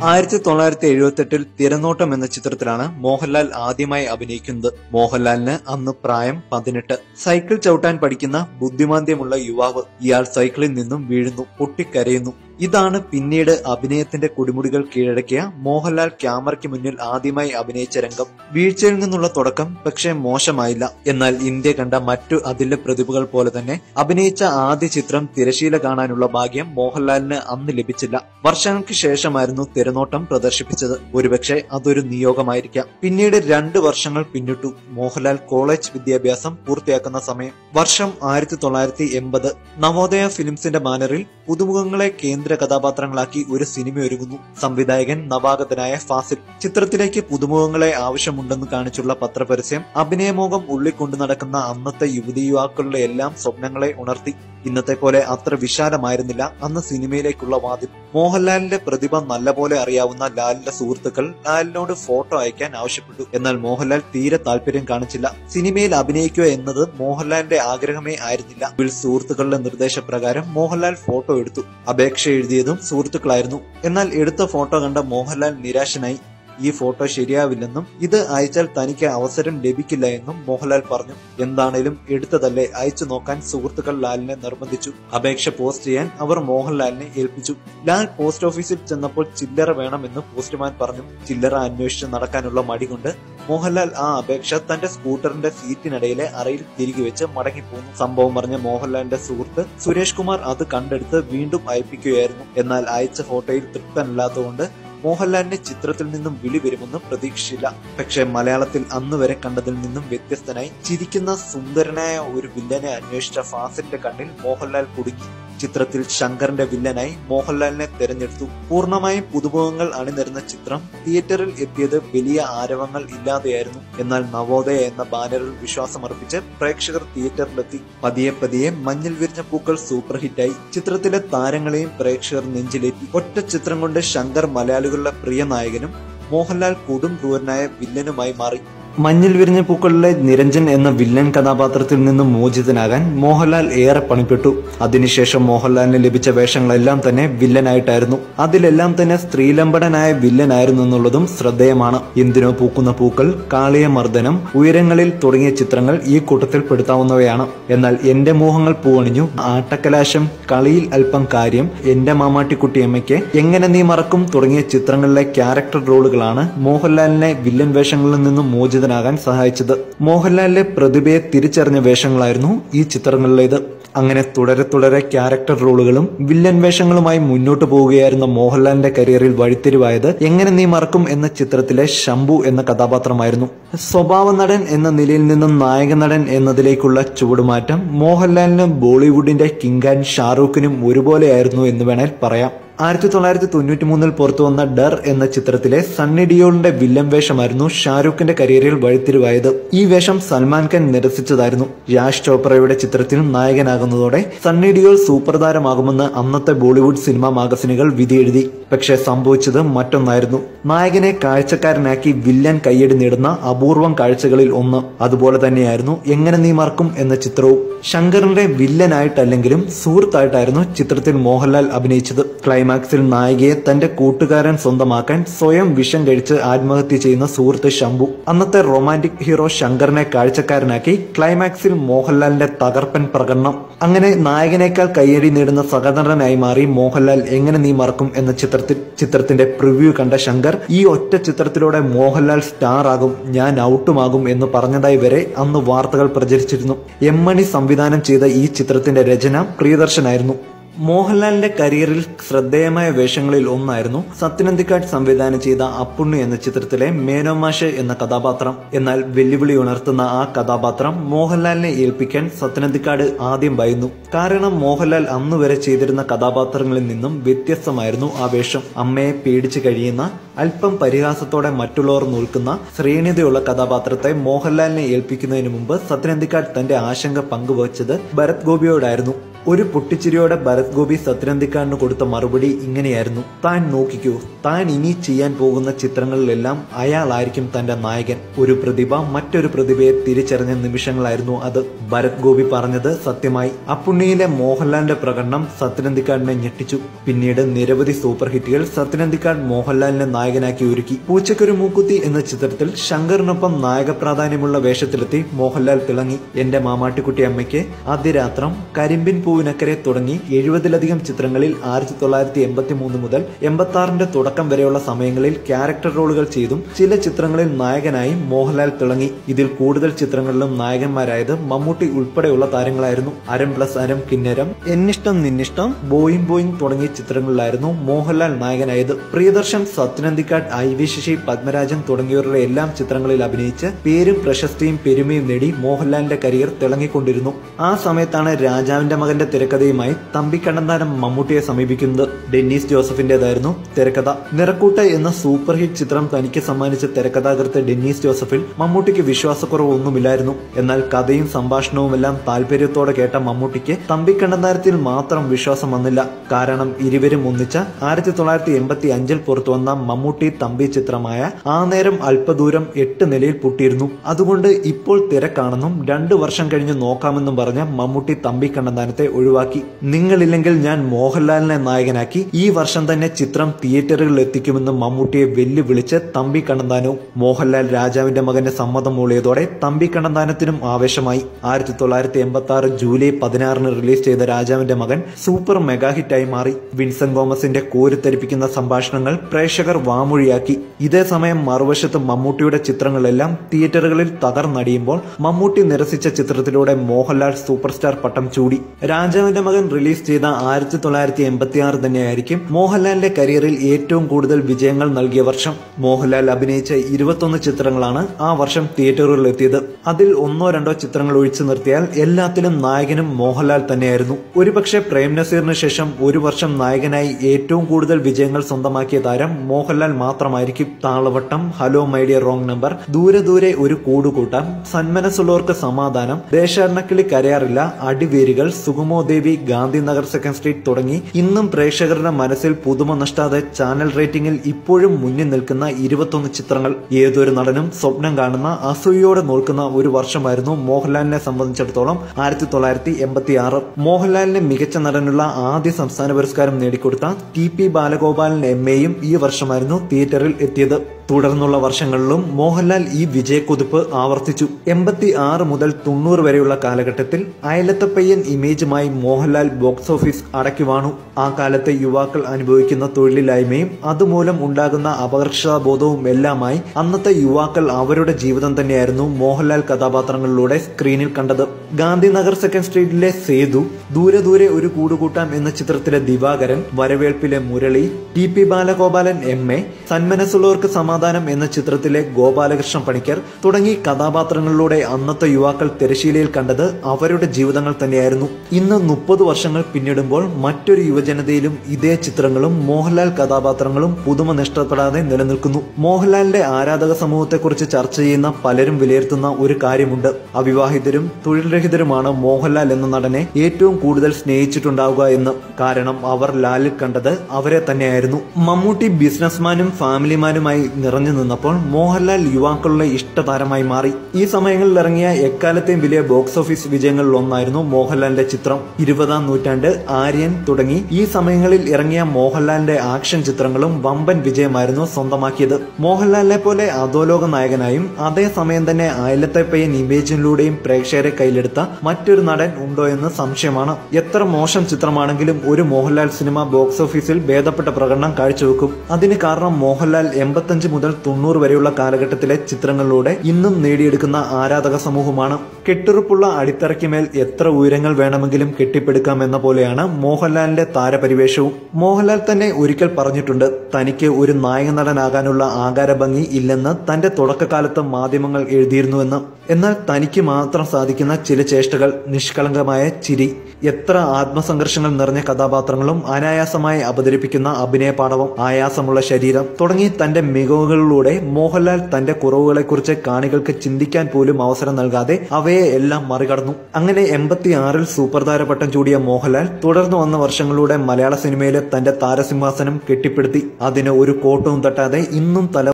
ആയിരത്തി തൊള്ളായിരത്തി എഴുപത്തെട്ടിൽ തിരനോട്ടം എന്ന ചിത്രത്തിലാണ് മോഹൻലാൽ ആദ്യമായി അഭിനയിക്കുന്നത് മോഹൻലാലിന് അന്ന് പ്രായം പതിനെട്ട് സൈക്കിൾ ചവിട്ടാൻ പഠിക്കുന്ന ബുദ്ധിമാന്ദ്യമുള്ള യുവാവ് ഇയാൾ സൈക്കിളിൽ നിന്നും വീഴുന്നു പൊട്ടിക്കരയുന്നു ഇതാണ് പിന്നീട് അഭിനയത്തിന്റെ കുടിമുടികൾ കീഴടക്കിയ മോഹൻലാൽ ക്യാമറയ്ക്ക് മുന്നിൽ ആദ്യമായി അഭിനയിച്ച രംഗം വീഴ്ചയിൽ നിന്നുള്ള തുടക്കം പക്ഷേ മോശമായില്ല എന്നാൽ ഇന്ത്യ കണ്ട മറ്റു അതിലെ പ്രതിഭകൾ പോലെ തന്നെ അഭിനയിച്ച ആദ്യ ചിത്രം തിരശീല കാണാനുള്ള ഭാഗ്യം മോഹൻലാലിന് അന്ന് ലഭിച്ചില്ല വർഷങ്ങൾക്ക് ശേഷമായിരുന്നു തിരനോട്ടം പ്രദർശിപ്പിച്ചത് ഒരുപക്ഷെ അതൊരു നിയോഗമായിരിക്കാം പിന്നീട് രണ്ട് വർഷങ്ങൾ പിന്നിട്ടു മോഹൻലാൽ കോളേജ് വിദ്യാഭ്യാസം പൂർത്തിയാക്കുന്ന സമയം വർഷം ആയിരത്തി തൊള്ളായിരത്തി എൺപത് നവോദയ ഫിലിംസിന്റെ ബാനറിൽ പുതുമുഖങ്ങളെ കേന്ദ്ര കഥാപാത്രങ്ങളാക്കി ഒരു സിനിമ ഒരുങ്ങുന്നു സംവിധായകൻ നവാഗതനായ ഫാസിൽ ചിത്രത്തിലേക്ക് പുതുമുഖങ്ങളെ ആവശ്യമുണ്ടെന്ന് കാണിച്ചുള്ള പത്രപരസ്യം അഭിനയമോഹം ഉള്ളിക്കൊണ്ടു നടക്കുന്ന അന്നത്തെ യുവതി യുവാക്കളുടെ എല്ലാം സ്വപ്നങ്ങളെ ഉണർത്തി ഇന്നത്തെ പോലെ അത്ര വിശാലമായിരുന്നില്ല അന്ന് സിനിമയിലേക്കുള്ള വാതിൽ മോഹൻലാലിന്റെ പ്രതിഭ നല്ലപോലെ അറിയാവുന്ന ലാലിന്റെ സുഹൃത്തുക്കൾ ലാലിനോട് ഫോട്ടോ അയക്കാൻ ആവശ്യപ്പെട്ടു എന്നാൽ മോഹൻലാൽ തീരെ താല്പര്യം കാണിച്ചില്ല സിനിമയിൽ അഭിനയിക്കുക എന്നത് മോഹൻലാലിന്റെ ആഗ്രഹമേ ആയിരുന്നില്ല ഇതിൽ സുഹൃത്തുക്കളുടെ നിർദ്ദേശപ്രകാരം മോഹൻലാൽ ഫോട്ടോ എടുത്തു അപേക്ഷ എഴുതിയതും സുഹൃത്തുക്കളായിരുന്നു എന്നാൽ എടുത്ത ഫോട്ടോ കണ്ട മോഹൻലാൽ നിരാശനായി ഈ ഫോട്ടോ ശരിയാവില്ലെന്നും ഇത് അയച്ചാൽ തനിക്ക് അവസരം ലഭിക്കില്ല എന്നും മോഹൻലാൽ പറഞ്ഞു എന്താണേലും എടുത്തതല്ലേ അയച്ചു നോക്കാൻ സുഹൃത്തുക്കൾ ലാലിനെ നിർബന്ധിച്ചു അപേക്ഷ പോസ്റ്റ് ചെയ്യാൻ അവർ മോഹൻലാലിനെ ഏൽപ്പിച്ചു ലാൽ പോസ്റ്റ് ഓഫീസിൽ ചെന്നപ്പോൾ ചില്ലറ വേണമെന്ന് പോസ്റ്റ്മാൻ പറഞ്ഞു ചില്ലറ അന്വേഷിച്ച് നടക്കാനുള്ള മടി കൊണ്ട് മോഹൻലാൽ ആ അപേക്ഷ തന്റെ സ്കൂട്ടറിന്റെ സീറ്റിനിടയിലെ അറയിൽ തിരികെ വെച്ച് മടങ്ങിപ്പോന്നു സംഭവം പറഞ്ഞ മോഹൻലാലിന്റെ സുഹൃത്ത് സുരേഷ് കുമാർ അത് കണ്ടെടുത്ത് വീണ്ടും അയപ്പിക്കുകയായിരുന്നു എന്നാൽ അയച്ച ഫോട്ടോയിൽ തൃപ്തനല്ലാത്തതുകൊണ്ട് മോഹൻലാലിന്റെ ചിത്രത്തിൽ നിന്നും വിളി വരുമെന്ന് പ്രതീക്ഷിച്ചില്ല പക്ഷേ മലയാളത്തിൽ അന്ന് വരെ കണ്ടതിൽ നിന്നും വ്യത്യസ്തനായി ചിരിക്കുന്ന സുന്ദരനായ ഒരു വില്ലനെ അന്വേഷിച്ച ഫാസിലിന്റെ കണ്ണിൽ മോഹൻലാൽ കുടുങ്ങി ചിത്രത്തിൽ ശങ്കറിന്റെ വില്ലനായി മോഹൻലാലിനെ തെരഞ്ഞെടുത്തു പൂർണ്ണമായും പുതുമുഖങ്ങൾ അണിനിരുന്ന ചിത്രം തിയേറ്ററിൽ എത്തിയത് വലിയ ആരവങ്ങൾ ഇല്ലാതെയായിരുന്നു എന്നാൽ നവോദയ എന്ന ബാനറിൽ വിശ്വാസമർപ്പിച്ച് പ്രേക്ഷകർ തിയേറ്ററിലെത്തി പതിയെ പതിയെ മഞ്ഞിൽ വിരിഞ്ഞ പൂക്കൾ സൂപ്പർ ഹിറ്റായി ചിത്രത്തിലെ താരങ്ങളെയും പ്രേക്ഷകർ നെഞ്ചിലേറ്റി ഒറ്റ ചിത്രം കൊണ്ട് ശങ്കർ മലയാളികളുടെ പ്രിയ നായകനും മോഹൻലാൽ കൊടും ക്രൂരനായ വില്ലനുമായി മാറി മഞ്ഞിൽ വിരിഞ്ഞ പൂക്കളിലെ നിരഞ്ജൻ എന്ന വില്ലൻ കഥാപാത്രത്തിൽ നിന്ന് മോചിതനാകാൻ മോഹൻലാൽ ഏറെ പണിപ്പെട്ടു അതിനുശേഷം മോഹൻലാലിന് ലഭിച്ച വേഷങ്ങളെല്ലാം തന്നെ വില്ലനായിട്ടായിരുന്നു അതിലെല്ലാം തന്നെ സ്ത്രീലമ്പടനായ വില്ലനായിരുന്നു എന്നുള്ളതും ശ്രദ്ധേയമാണ് എന്തിനോ പൂക്കുന്ന പൂക്കൾ കാളിയ മർദ്ദനം ഉയരങ്ങളിൽ തുടങ്ങിയ ചിത്രങ്ങൾ ഈ കൂട്ടത്തിൽ പെടുത്താവുന്നവയാണ് എന്നാൽ എന്റെ മോഹങ്ങൾ പൂവണിഞ്ഞു ആട്ടക്കലാശം കളിയിൽ അല്പം കാര്യം എന്റെ മാമാട്ടിക്കുട്ടിയമ്മയ്ക്ക് എങ്ങനെ നീ മറക്കും തുടങ്ങിയ ചിത്രങ്ങളിലെ ക്യാരക്ടർ റോളുകളാണ് മോഹൻലാലിനെ വില്ലൻ വേഷങ്ങളിൽ നിന്നും മോചിത മോചിതനാകാൻ സഹായിച്ചത് മോഹൻലാലിന്റെ പ്രതിഭയെ തിരിച്ചറിഞ്ഞ വേഷങ്ങളായിരുന്നു ഈ ചിത്രങ്ങളിലേത് അങ്ങനെ തുടരെ തുടരെ ക്യാരക്ടർ റോളുകളും വില്ലൻ വേഷങ്ങളുമായി മുന്നോട്ട് പോവുകയായിരുന്ന മോഹൻലാലിന്റെ കരിയറിൽ വഴിത്തിരിവായത് എങ്ങനെ നീ മറക്കും എന്ന ചിത്രത്തിലെ ശംഭു എന്ന കഥാപാത്രമായിരുന്നു സ്വഭാവ നടൻ എന്ന നിലയിൽ നിന്നും നായക നടൻ എന്നതിലേക്കുള്ള ചുവടുമാറ്റം മോഹൻലാലിനും ബോളിവുഡിന്റെ കിങ്കാൻ ഷാറൂഖിനും ഒരുപോലെയായിരുന്നു എന്ന് വേണേൽ പറയാം ആയിരത്തി തൊള്ളായിരത്തി തൊണ്ണൂറ്റി മൂന്നിൽ പുറത്തു വന്ന ഡർ എന്ന ചിത്രത്തിലെ സണ്ണി ഡിയോളിന്റെ വില്ലൻ വേഷമായിരുന്നു ഷാരൂഖിന്റെ കരിയറിൽ വഴിത്തിരിവായത് ഈ വേഷം സൽമാൻ ഖാൻ നിരസിച്ചതായിരുന്നു രാജ് ചോപ്രയുടെ ചിത്രത്തിൽ നായകനാകുന്നതോടെ സണ്ണി ഡിയോൾ സൂപ്പർ താരമാകുമെന്ന് അന്നത്തെ ബോളിവുഡ് സിനിമാ മാഗസിനുകൾ വിധിയെഴുതി പക്ഷേ സംഭവിച്ചത് മറ്റൊന്നായിരുന്നു നായകനെ കാഴ്ചക്കാരനാക്കി വില്ലൻ കയ്യടി നേടുന്ന അപൂർവം കാഴ്ചകളിൽ ഒന്ന് അതുപോലെ തന്നെയായിരുന്നു എങ്ങനെ നീ മറക്കും എന്ന ചിത്രവും ശങ്കറിന്റെ വില്ലനായിട്ടല്ലെങ്കിലും സുഹൃത്തായിട്ടായിരുന്നു ചിത്രത്തിൽ മോഹൻലാൽ അഭിനയിച്ചത് ക്ലൈമാക്സിൽ നായികയെ തന്റെ കൂട്ടുകാരൻ സ്വന്തമാക്കാൻ സ്വയം വിഷം കഴിച്ച് ആത്മഹത്യ ചെയ്യുന്ന സുഹൃത്ത് ശംഭു അന്നത്തെ റൊമാന്റിക് ഹീറോ ശങ്കറിനെ കാഴ്ചക്കാരനാക്കി ക്ലൈമാക്സിൽ മോഹൻലാലിന്റെ തകർപ്പൻ പ്രകടനം അങ്ങനെ നായകനേക്കാൾ കയ്യടി നേടുന്ന സഹനടനായി മാറി മോഹൻലാൽ എങ്ങനെ നീ മറക്കും എന്ന ചിത്രത്തിൽ ചിത്രത്തിന്റെ പ്രിവ്യൂ കണ്ട ശങ്കർ ഈ ഒറ്റ ചിത്രത്തിലൂടെ മോഹൻലാൽ സ്റ്റാർ ആകും ഞാൻ ഔട്ടുമാകും എന്ന് പറഞ്ഞതായി വരെ അന്ന് വാർത്തകൾ പ്രചരിച്ചിരുന്നു എം മണി സംവിധാനം ചെയ്ത ഈ ചിത്രത്തിന്റെ രചന പ്രിയദർശനായിരുന്നു മോഹൻലാലിന്റെ കരിയറിൽ ശ്രദ്ധേയമായ വേഷങ്ങളിൽ ഒന്നായിരുന്നു സത്യനന്ദിക്കാട് സംവിധാനം ചെയ്ത അപ്പുണ്ണി എന്ന ചിത്രത്തിലെ മേനോമാഷ് എന്ന കഥാപാത്രം എന്നാൽ വെല്ലുവിളി ഉണർത്തുന്ന ആ കഥാപാത്രം മോഹൻലാലിനെ ഏൽപ്പിക്കാൻ സത്യനന്ദിക്കാട് ആദ്യം ഭയന്നു കാരണം മോഹൻലാൽ അന്നുവരെ ചെയ്തിരുന്ന കഥാപാത്രങ്ങളിൽ നിന്നും വ്യത്യസ്തമായിരുന്നു ആ വേഷം അമ്മയെ പേടിച്ചു കഴിയുന്ന അല്പം പരിഹാസത്തോടെ മറ്റുള്ളവർ നോൽക്കുന്ന ശ്രേണിതയുള്ള കഥാപാത്രത്തെ മോഹൻലാലിനെ ഏൽപ്പിക്കുന്നതിന് മുമ്പ് സത്യനന്ദിക്കാട് തന്റെ ആശങ്ക പങ്കുവച്ചത് ഭരത് ഗോപിയോടായിരുന്നു ഒരു പൊട്ടിച്ചിരിയോടെ ഭരത് ഗോപി സത്യനന്ദിക്കാടിന് കൊടുത്ത മറുപടി ഇങ്ങനെയായിരുന്നു താൻ നോക്കിക്കൂ താൻ ഇനി ചെയ്യാൻ പോകുന്ന ചിത്രങ്ങളിലെല്ലാം അയാളായിരിക്കും തന്റെ നായകൻ ഒരു പ്രതിഭ മറ്റൊരു പ്രതിഭയെ തിരിച്ചറിഞ്ഞ നിമിഷങ്ങളായിരുന്നു അത് ഭരത് ഗോപി പറഞ്ഞത് സത്യമായി അപ്പുണ്ണിയിലെ മോഹൻലാലിന്റെ പ്രകടനം സത്യനന്ദിക്കാടിനെ ഞെട്ടിച്ചു പിന്നീട് നിരവധി സൂപ്പർ ഹിറ്റുകൾ സത്യനന്ദിക്കാട് മോഹൻലാലിനെ നായകനാക്കി ഒരുക്കി പൂച്ചക്കൊരു മൂക്കുത്തി എന്ന ചിത്രത്തിൽ ശങ്കറിനൊപ്പം നായക പ്രാധാന്യമുള്ള വേഷത്തിലെത്തി മോഹൻലാൽ തിളങ്ങി എന്റെ മാമാട്ടിക്കുട്ടി അമ്മയ്ക്ക് അതിരാത്രം കരിമ്പിൻ പൂവിനക്കരെ തുടങ്ങി എഴുപതിലധികം ചിത്രങ്ങളിൽ ആയിരത്തി തൊള്ളായിരത്തി എൺപത്തി മൂന്ന് മുതൽ എൺപത്തി ആറിന്റെ തുടക്കം വരെയുള്ള സമയങ്ങളിൽ ക്യാരക്ടർ റോളുകൾ ചെയ്തും ചില ചിത്രങ്ങളിൽ നായകനായി മോഹൻലാൽ തിളങ്ങി ഇതിൽ കൂടുതൽ ചിത്രങ്ങളിലും നായകന്മാരായത് മമ്മൂട്ടി ഉൾപ്പെടെയുള്ള താരങ്ങളായിരുന്നു അരം പ്ലസ് അരം കിന്നരം എന്നിഷ്ടം നിന്നിഷ്ടം ബോയിങ് ബോയിങ് തുടങ്ങിയ ചിത്രങ്ങളിലായിരുന്നു മോഹൻലാൽ നായകനായത് പ്രിയദർശൻ സത്യനന്ദിക്കാട് ഐ വി ശശി പത്മരാജൻ തുടങ്ങിയവരുടെ എല്ലാം ചിത്രങ്ങളിൽ അഭിനയിച്ച് പേരും പ്രശസ്തിയും പെരുമയും നേടി മോഹൻലാലിന്റെ കരിയർ തിളങ്ങിക്കൊണ്ടിരുന്നു ആ സമയത്താണ് രാജാവിന്റെ മകന്റെ തിരക്കഥയുമായി തമ്പിക്കണ്ണന്താരം മമ്മൂട്ടിയെ സമീപിക്കുന്നത് ഡെന്നീസ് ജോസഫിന്റേതായിരുന്നു തിരക്കഥ നിറക്കൂട്ട് എന്ന സൂപ്പർ ഹിറ്റ് ചിത്രം തനിക്ക് സമ്മാനിച്ച തിരക്കഥാകൃത്ത് ഡെന്നീസ് ജോസഫിൽ മമ്മൂട്ടിക്ക് വിശ്വാസക്കുറവൊന്നുമില്ലായിരുന്നു എന്നാൽ കഥയും സംഭാഷണവുമെല്ലാം താല്പര്യത്തോടെ കേട്ട മമ്മൂട്ടിക്ക് തമ്പിക്കണ്ണന്താരത്തിൽ മാത്രം വിശ്വാസം വന്നില്ല കാരണം ഇരുവരും ഒന്നിച്ച ആയിരത്തി തൊള്ളായിരത്തി എൺപത്തി അഞ്ചിൽ പുറത്തുവന്ന മമ്മൂട്ടി തമ്പി ചിത്രമായ ആ നേരം അല്പദൂരം എട്ട് നിലയിൽ പൊട്ടിയിരുന്നു അതുകൊണ്ട് ഇപ്പോൾ തിരക്കാണെന്നും രണ്ടു വർഷം കഴിഞ്ഞ് നോക്കാമെന്നും പറഞ്ഞ മമ്മൂട്ടി തമ്പി കണ്ണന്താനത്തെ ഒഴിവാക്കി നിങ്ങളില്ലെങ്കിൽ ഞാൻ മോഹൻലാലിനെ നായകനാക്കി ഈ വർഷം തന്നെ ചിത്രം തിയേറ്ററുകളിൽ എത്തിക്കുമെന്ന് മമ്മൂട്ടിയെ വെല്ലുവിളിച്ച് തമ്പി കണ്ണന്താനവും മോഹൻലാൽ രാജാവിന്റെ മകന്റെ സമ്മതം മൂളിയതോടെ തമ്പി കണ്ണന്താനത്തിനും ആവേശമായി ആയിരത്തി തൊള്ളായിരത്തി എൺപത്തി ആറ് ജൂലൈ പതിനാറിന് റിലീസ് ചെയ്ത രാജാവിന്റെ മകൻ സൂപ്പർ മെഗാ ഹിറ്റായി മാറി വിൻസൻ ഗോമസിന്റെ കോരിത്തരിപ്പിക്കുന്ന സംഭാഷണങ്ങൾ പ്രേക്ഷകർ വാമൊഴിയാക്കി ഇതേ സമയം മറുവശത്ത് മമ്മൂട്ടിയുടെ ചിത്രങ്ങളെല്ലാം തിയേറ്ററുകളിൽ തകർന്നടിയുമ്പോൾ മമ്മൂട്ടി നിരസിച്ച ചിത്രത്തിലൂടെ മോഹൻലാൽ സൂപ്പർ സ്റ്റാർ പട്ടം ചൂടി രാജാവിന്റെ മകൻ റിലീസ് ചെയ്ത ആയിരത്തി തൊള്ളായിരത്തി എൺപത്തി ആറ് തന്നെയായിരിക്കും മോഹൻലാലിന്റെ കരിയറിൽ ഏറ്റവും കൂടുതൽ വിജയങ്ങൾ നൽകിയ വർഷം മോഹൻലാൽ അഭിനയിച്ച ഇരുപത്തൊന്ന് ചിത്രങ്ങളാണ് ആ വർഷം തിയേറ്ററുകളിൽ എത്തിയത് അതിൽ ഒന്നോ രണ്ടോ ചിത്രങ്ങൾ ഒഴിച്ചു നിർത്തിയാൽ എല്ലാത്തിലും നായകനും മോഹൻലാൽ തന്നെയായിരുന്നു ഒരുപക്ഷെ പ്രേം നസീറിന് ശേഷം ഒരു വർഷം നായകനായി ഏറ്റവും കൂടുതൽ വിജയങ്ങൾ സ്വന്തമാക്കിയ താരം മോഹൻലാൽ മാത്രമായിരിക്കും Thalavattam hello my dear wrong number Doore Doore Oru Koodukoottam Sanmanassullavarkku Samadhanam Deshadanakkili Karayarilla Adiverukal Sukhamo Devi Gandhinagar second street തുടങ്ങി ഇന്നും പ്രേക്ഷകരുടെ മനസ്സിൽ പുതുമ നഷ്ടാതെ ചാനൽ റേറ്റിംഗിൽ ഇപ്പോഴും മുന്നിൽ നിൽക്കുന്ന ഇരുപത്തൊന്ന് ചിത്രങ്ങൾ ഏതൊരു നടനും സ്വപ്നം കാണുന്ന അസൂയോടെ നോക്കുന്ന ഒരു വർഷമായിരുന്നു മോഹൻലാലിനെ സംബന്ധിച്ചിടത്തോളം ആയിരത്തി തൊള്ളായിരത്തി എൺപത്തി ആറ് മോഹൻലാലിന് മികച്ച നടനുള്ള ആദ്യ സംസ്ഥാന പുരസ്കാരം നേടിക്കൊടുത്ത ടി പി ബാലഗോപാലൻ എം എയും ഈ വർഷമായിരുന്നു തിയേറ്ററിൽ എത്തിയത് തുടർന്നുള്ള വർഷങ്ങളിലും മോഹൻലാൽ ഈ വിജയക്കുതിപ്പ് ആവർത്തിച്ചു എൺപത്തി ആറ് മുതൽ തൊണ്ണൂറ് വരെയുള്ള കാലഘട്ടത്തിൽ അയലത്തപ്പയ്യൻ ഇമേജുമായി മോഹൻലാൽ ബോക്സ് ഓഫീസ് അടക്കി വാണു ആ കാലത്തെ യുവാക്കൾ അനുഭവിക്കുന്ന തൊഴിലില്ലായ്മയും അതുമൂലം ഉണ്ടാകുന്ന അപകർഷതാബോധവും എല്ലാമായി അന്നത്തെ യുവാക്കൾ അവരുടെ ജീവിതം തന്നെയായിരുന്നു മോഹൻലാൽ കഥാപാത്രങ്ങളിലൂടെ സ്ക്രീനിൽ കണ്ടത് ഗാന്ധിനഗർ സെക്കൻഡ് സ്ട്രീറ്റിലെ സേതു ദൂരെ ദൂരെ ഒരു കൂടുകൂട്ടാം എന്ന ചിത്രത്തിലെ ദിവാകരൻ വരവേൽപ്പിലെ Murali T P Balagopalan M A Sanmanassullavarkku Samadhanam എന്ന ചിത്രത്തിലെ ഗോപാലകൃഷ്ണ പണിക്കർ തുടങ്ങി കഥാപാത്രങ്ങളിലൂടെ അന്നത്തെ യുവാക്കൾ തിരശീലയിൽ കണ്ടത് അവരുടെ ജീവിതങ്ങൾ തന്നെയായിരുന്നു ഇന്ന് മുപ്പത് വർഷങ്ങൾ പിന്നിടുമ്പോൾ മറ്റൊരു യുവജനതയിലും ഇതേ ചിത്രങ്ങളും മോഹൻലാൽ കഥാപാത്രങ്ങളും പുതുമ നഷ്ടപ്പെടാതെ നിലനിൽക്കുന്നു മോഹൻലാലിന്റെ ആരാധക സമൂഹത്തെക്കുറിച്ച് ചർച്ച ചെയ്യുന്ന പലരും വിലയിരുത്തുന്ന ഒരു കാര്യമുണ്ട് അവിവാഹിതരും തൊഴിൽരഹിതരുമാണ് മോഹൻലാൽ എന്ന നടനെ ഏറ്റവും കൂടുതൽ സ്നേഹിച്ചിട്ടുണ്ടാവുക എന്ന് കാരണം അവർ ലാലിൽ കണ്ടത് അവരെ തന്നെയായിരുന്നു മമ്മൂട്ടി ബിസിനസ്മാനും ഫാമിലിമാനുമായി നിറഞ്ഞു നിന്നപ്പോൾ മോഹൻലാൽ യുവാക്കളുടെ ഇഷ്ടതാരമായി മാറി ഈ സമയങ്ങളിൽ ഇറങ്ങിയ എക്കാലത്തെയും വലിയ ബോക്സ് ഓഫീസ് വിജയങ്ങളിൽ ഒന്നായിരുന്നു മോഹൻലാലിന്റെ ചിത്രം ഇരുപതാം നൂറ്റാണ്ട് ആര്യൻ തുടങ്ങി ഈ സമയങ്ങളിൽ ഇറങ്ങിയ മോഹൻലാലിന്റെ ആക്ഷൻ ചിത്രങ്ങളും വമ്പൻ വിജയമായിരുന്നു സ്വന്തമാക്കിയത് മോഹൻലാലിനെ പോലെ അധോലോക നായകനായും അതേസമയം തന്നെ അയലത്തെ പയ്യൻ ഇമേജിലൂടെയും പ്രേക്ഷകരെ കയ്യിലെടുത്ത മറ്റൊരു നടൻ ഉണ്ടോ എന്ന് സംശയമാണ് എത്ര മോശം ചിത്രമാണെങ്കിലും ഒരു മോഹൻലാൽ സിനിമ ബോക്സ് ഓഫീസിൽ ഭേദപ്പെട്ട പ്രകടനം കാഴ്ചവെക്കും അതിന് കാരണം മോഹൻലാൽ എൺപത്തഞ്ച് മുതൽ തൊണ്ണൂറ് വരെയുള്ള കാലഘട്ടത്തിലെ ചിത്രങ്ങളിലൂടെ ഇന്നും നേടിയെടുക്കുന്ന ആരാധക സമൂഹമാണ് കെട്ടുറപ്പുള്ള അടിത്തറയ്ക്കുമേൽ എത്ര ഉയരങ്ങൾ വേണമെങ്കിലും കെട്ടിപ്പടുക്കാം എന്ന പോലെയാണ് മോഹൻലാലിന്റെ താരപരിവേഷവും മോഹൻലാൽ തന്നെ ഒരിക്കൽ പറഞ്ഞിട്ടുണ്ട് തനിക്ക് ഒരു നായക നടനാകാനുള്ള ആകാരഭംഗി ഇല്ലെന്ന് തന്റെ തുടക്കകാലത്ത് മാധ്യമങ്ങൾ എഴുതിയിരുന്നുവെന്ന് എന്നാൽ തനിക്ക് മാത്രം സാധിക്കുന്ന ചില ചേഷ്ടകൾ നിഷ്കളങ്കമായ ചിരി എത്ര ആത്മസംഘർഷങ്ങൾ നിറഞ്ഞ കഥാപാത്രങ്ങളും അനായാസമായി അവതരിപ്പിക്കുന്ന അഭിനയ പാടവം ആയാസമുള്ള ശരീരം തുടങ്ങി തന്റെ മികവ് സിനിമകളിലൂടെ മോഹൻലാൽ തന്റെ കുറവുകളെക്കുറിച്ച് കാണികൾക്ക് ചിന്തിക്കാൻ പോലും അവസരം നൽകാതെ അവയെ എല്ലാം മറികടന്നു അങ്ങനെ എൺപത്തി ആറിൽ സൂപ്പർ താരപട്ടം ചൂടിയ മോഹൻലാൽ തുടർന്നു വന്ന വർഷങ്ങളിലൂടെ മലയാള സിനിമയിലെ തന്റെ താരസിംഹാസനം കെട്ടിപ്പടുത്തി അതിന് ഒരു കോട്ടവും തട്ടാതെ ഇന്നും തല